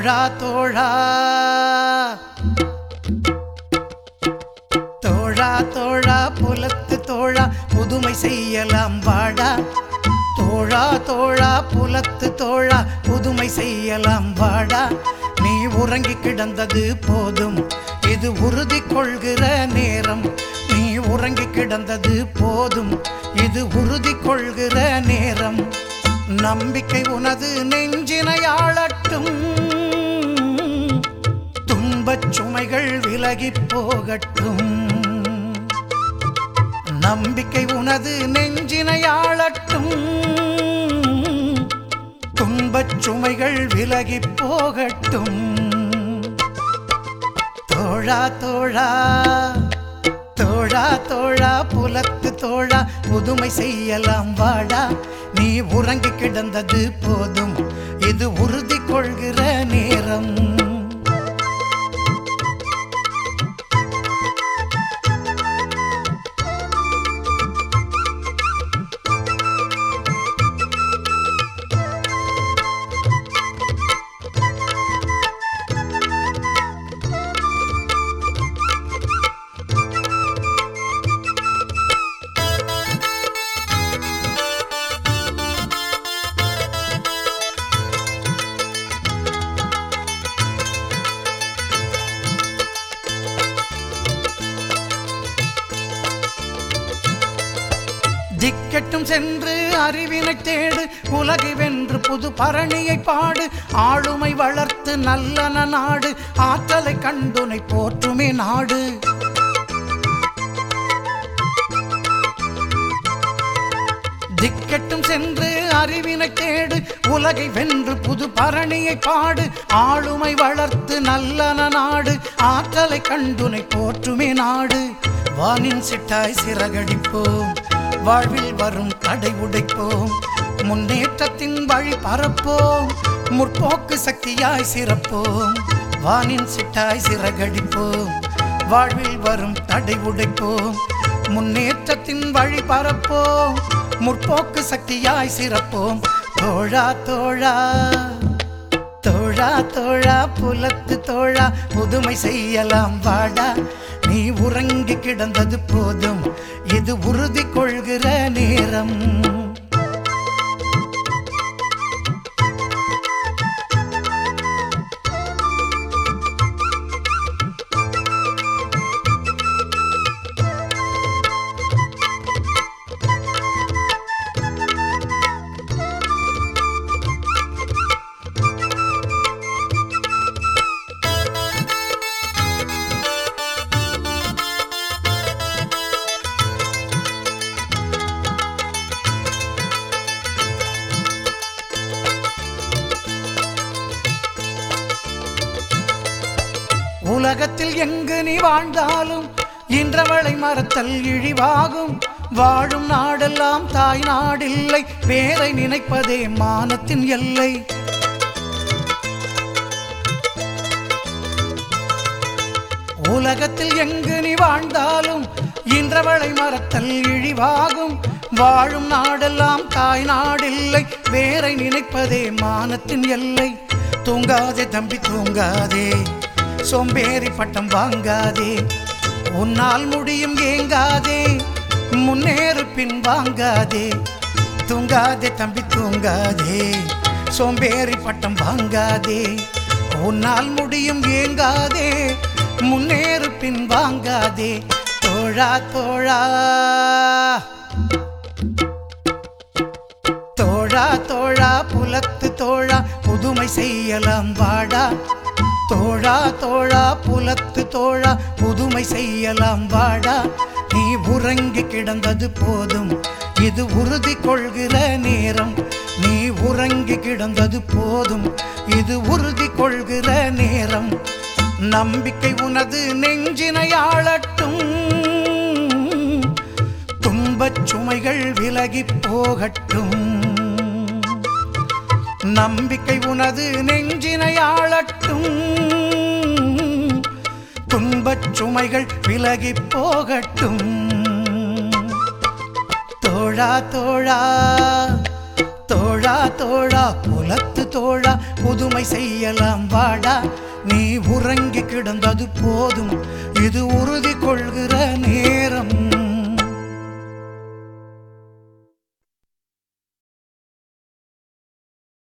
தோழா தோழா தோழா தோழா புலத்து தோழா புதுமை செய்யலாம் வாடா தோழா தோழா புலத்து தோழா புதுமை செய்யலாம் வாடா நீ உறங்கி கிடந்தது போதும் இது உறுதி கொள்கிற நேரம் நீ உறங்கி கிடந்தது போதும் இது உறுதி கொள்கிற நேரம் நம்பிக்கை உனது நெஞ்சினை ஆளட்டும் துன்பச் சுமைகள் விலகிப் போகட்டும் நம்பிக்கை உனது நெஞ்சினை ஆளட்டும் துன்பச் சுமைகள் விலகிப் போகட்டும் தோழா தோழா தோழா தோழா புலத்து தோழா புதுமை செய்யலாம் வாடா நீ உறங்கி கிடந்தது போதும் இது உறுதி கொள்கிற நேரம் திக்கெட்டும் சென்று அறிவினை தேடு உலகை வென்று புது பரணியை பாடு ஆளுமை வளர்த்து நல்லன நாடு ஆற்றலை கண்டுனை போற்றுமே நாடு திக்கெட்டும் சென்று அறிவினை தேடு உலகை வென்று புது பரணியை பாடு ஆளுமை வளர்த்து நல்லன நாடு ஆற்றலை கண்டுனை போற்றுமே நாடு வானின் சிட்டாய் சிறகடிப்போம் வாழ்வில் வரும் தடை உடைப்போம் முன்னேற்றத்தின் வழி பரப்போம் முற்போக்கு சக்தியாய் சிறப்போம் வானின் சிட்டாய் சிறகடிப்போம் வாழ்வில் வரும் தடை உடைப்போம் முன்னேற்றத்தின் வழி பரப்போம் முற்போக்கு சக்தியாய் சிறப்போம் தோழா தோழா தோழா தோழா புலத்து தோழா புதுமை செய்யலாம் வாடா நீ உறங்கி கிடந்தது போதும் இது உறுதி கொள்கிற நேரம் உலகத்தில் எங்கு நீ வாழ்ந்தாலும் இன்றவளை மறத்தல் இழிவாகும் வாழும் நாடெல்லாம் தாய் நாடில்லை பேரை நினைப்பதே மானத்தின் எல்லை உலகத்தில் எங்கு நீ வாழ்ந்தாலும் இன்றவளை மறத்தல் இழிவாகும் வாழும் நாடெல்லாம் தாய் நாடில்லை வேரை நினைப்பதே மானத்தின் எல்லை தூங்காதே தம்பி தூங்காதே சோம்பேறி பட்டம் வாங்காதே உன்னால் முடியும் ஏங்காதே முன்னேறு பின் வாங்காதே தூங்காதே தம்பி தூங்காதே சோம்பேறி பட்டம் வாங்காதே உன்னால் முடியும் ஏங்காதே முன்னேறு பின் வாங்காதே தோழா தோழா தோழா தோழா புலத்து தோழா புதுமை செய்யலாம் வாடா தோழா தோழா புலத்து தோழா புதுமை செய்யலாம் வாடா நீ உறங்கி கிடந்தது போதும் இது உறுதி கொள்கிற நேரம் நீ உறங்கி கிடந்தது போதும் இது உறுதி கொள்கிற நேரம் நம்பிக்கை உனது நெஞ்சினை ஆளட்டும் துன்பச் சுமைகள் விலகிப் போகட்டும் நம்பிக்கை உனது நெஞ்சினை ஆளட்டும் துன்பச் சுமைகள் விலகிப் போகட்டும் தோழா தோழா தோழா தோழா புலத்து தோழா புதுமை செய்யலாம் வாடா நீ உறங்கி கிடந்தது போதும் இது உறுதி கொள்கிற நேரம்